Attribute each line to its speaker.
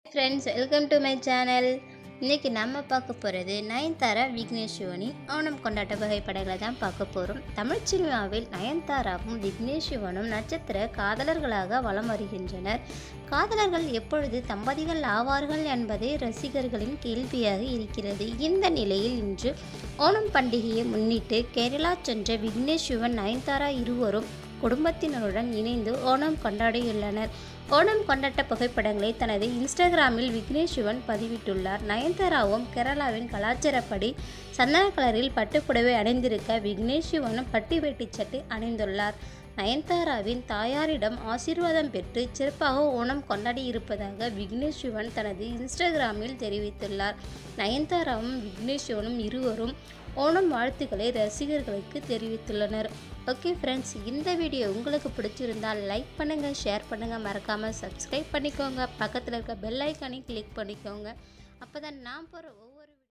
Speaker 1: friends welcome to my channel இன்றைக்கி நம்ம பார்க்க போகிறது நயன்தாரா விக்னேஷ் சிவனி ஓணம் கொண்டாட்ட புகைப்படங்களை தான் பார்க்க போகிறோம் தமிழ் சினிமாவில் நயன்தாராவும் விக்னேஷ் சிவனும் நட்சத்திர காதலர்களாக வலம் வருகின்றனர் காதலர்கள் எப்பொழுது தம்பதிகள் ஆவார்கள் என்பதே ரசிகர்களின் கேள்வியாக இருக்கிறது இந்த நிலையில் இன்று ஓணம் பண்டிகையை முன்னிட்டு கேரளா சென்ற விக்னேஷ் சிவன் நயன்தாரா இருவரும் குடும்பத்தினருடன் இணைந்து ஓணம் கொண்டாடியுள்ளனர் ஓணம் கொண்டாட்ட புகைப்படங்களை தனது இன்ஸ்டாகிராமில் விக்னேஷ் சிவன் பதிவிட்டுள்ளார் நயன்தாராவும் கேரளாவின் கலாச்சாரப்படி சந்தன கலரில் பட்டுப்புடவை அணிந்திருக்க விக்னேஷ் சிவனும் பட்டு வேட்டி சட்டை அணிந்துள்ளார் நயன்தாராவின் தாயாரிடம் ஆசீர்வாதம் பெற்று சிறப்பாக ஓணம் கொண்டாடி இருப்பதாக விக்னேஷ் சிவன் தனது இன்ஸ்டாகிராமில் தெரிவித்துள்ளார் நயன்தாராவும் விக்னேஷ் சிவனும் இருவரும் ஓணம் வாழ்த்துக்களை ரசிகர்களுக்கு தெரிவித்துள்ளனர் ஓகே ஃப்ரெண்ட்ஸ் இந்த வீடியோ உங்களுக்கு பிடிச்சிருந்தால் லைக் பண்ணுங்கள் ஷேர் பண்ணுங்கள் மறக்காமல் சப்ஸ்கிரைப் பண்ணிக்கோங்க பக்கத்தில் இருக்க பெல் ஐக்கானையும் கிளிக் பண்ணிக்கோங்க அப்போ தான் நான் போகிற ஒவ்வொரு